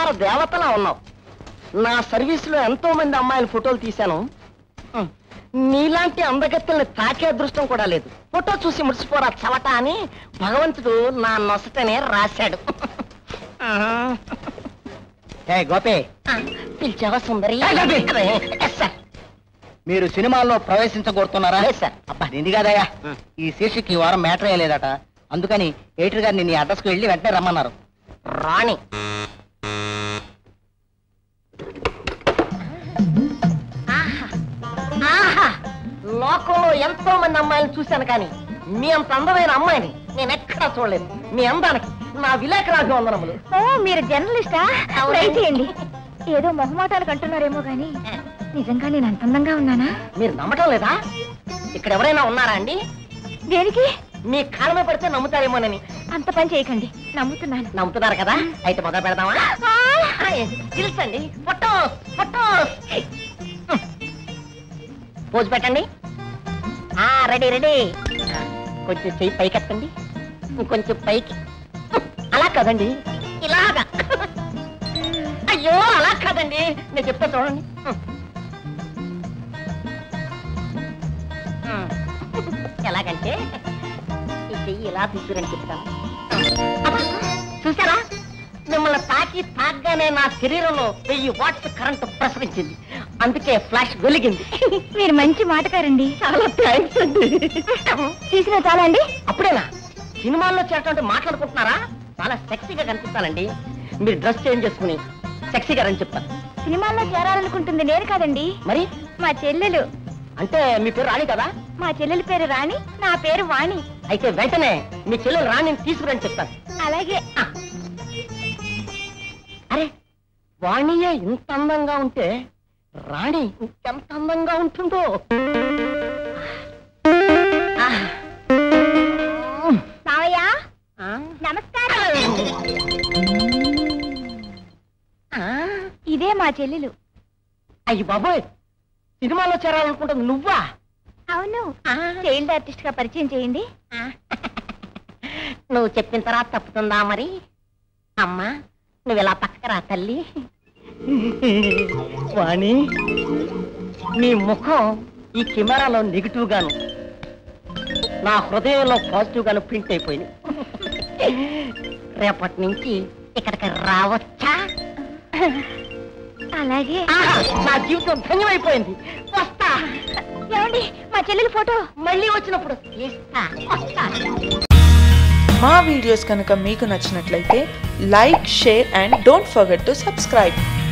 బంగారు దేవతలా ఉన్నావు నా సర్వీసులో ఎంతో మంది అమ్మాయిల ఫోటోలు తీశాను హ్మ్. నీలాంటి అందగత్తెల్ని తాకే అదృష్టం కూడా లేదు ఫోటో చూసి మురిసిపోరా చవట అని భగవంతుడు నా నొసటనే రాశాడు ఏ గోపి ఆ, పిలిచావా సుందరి ఏ, గోపి! అదే, ఎస్ సార్ మీరు సినిమాల్లో ప్రవేశించగోరుతున్నారా లేదు సార్. అబ్బా నింది కాదయ్యా ఉం. ఈ శీర్షికి ఈ వారం మ్యాటర్ అయ్యలేదట అందుకని ఎయిటర్ గారు నిన్ను అడ్రస్కి వెళ్ళి వెంటనే రమ్మన్నారు రాణి ఆహా! ఆహా! లోకంలో ఎంతో మంది అమ్మాయిలను చూశాను కానీ మీ అంత అందమైన అమ్మాయిని నేను ఎక్కడా చూడలేదు మీ అందానికి నా విలేకరాభివందనములు ఓ మీరు జర్నలిస్టా అవును. ట్రై చేయండి ఏదో మొహమాటాలకు అంటున్నారేమో గాని నిజంగా నేను అంత అందంగా ఉన్నానా మీరు నమ్మటం లేదా ఇక్కడ ఎవరైనా ఉన్నారా అండి దేనికి మీ కాలమే పడితే నమ్ముతారేమోనని అంత పని చేయకండి నమ్ముతున్నాను నమ్ముతున్నారు కదా అయితే మొదలు పెడదామా ఆ! తెలుసండి ఫోటోస్ ఫోటోస్ పోజ్ పెట్టండి ఆ రెడీ రెడీ కొంచెం చెయ్యి పైకెత్తండి ఇంకొంచెం పైకి అలా కదండి ఇలాగా అయ్యో అలా కాదండి నేను చెప్తా చూడండి ఎలాగంటే ఈ చెయ్యి ఇలా తీసుకురని చెప్తాను చూసారా మిమ్మల్ని తాకి తాగ్గానే నా శరీరంలో వెయ్యి వాట్స్ కరెంటు ప్రసరించింది అందుకే ఫ్లాష్ వెలిగింది మీరు మంచి మాటకారండి చాలా థ్యాంక్స్ అండి తీసిన చాలా అండి అప్పుడేనా సినిమాల్లో చేరటంటే మాట్లాడుకుంటున్నారా చాలా సెక్సీగా కనిపిస్తానండి మీరు డ్రెస్ చేంజ్ చేసుకుని సెక్సీగా రని చెప్తాను సినిమాల్లో చేరాలనుకుంటుంది నేను కాదండి మరి మా చెల్లెలు అంటే మీ పేరు రాణి కదా మా చెల్లెలి పేరు రాణి నా పేరు వాణి అయితే వెంటనే మీ చెల్లెలు రాణిని తీసుకురని చెప్తాను అలాగే ఆ. అరే వాణియే ఇంత అందంగా ఉంటే రాణి ఇంకెంత అందంగా ఉంటుందో ఆ. మావయ్య ఆ. నమస్కారం ఆ. ఇదే మా చెల్లెలు అయ్యి బాబోయ్ సినిమాలో చేరాలనుకుంటుంది నువ్వా అవును చైల్డ్ ఆర్టిస్ట్ గా పరిచయం చేయండి నువ్వు చెప్పిన తర్వాత తప్పుతుందా మరి అమ్మా నువ్వు ఇలా పక్కకు రా తల్లి వాణి నీ ముఖం ఈ కెమెరాలో నెగిటివ్ గాను నా హృదయంలో పాజిటివ్ గాను ప్రింట్ అయిపోయింది రేపటి నుంచి ఇక్కడికి రావచ్చా అలాగే ఆహా, నా జీవితం ధన్యమైపోయింది వస్తా ఏమండి మా చెల్లెలి ఫోటో మళ్ళీ వచ్చినప్పుడు ఇస్తా వస్తా మా వీడియోస్ కనుక మీకు నచ్చినట్లయితే like share and don't forget to subscribe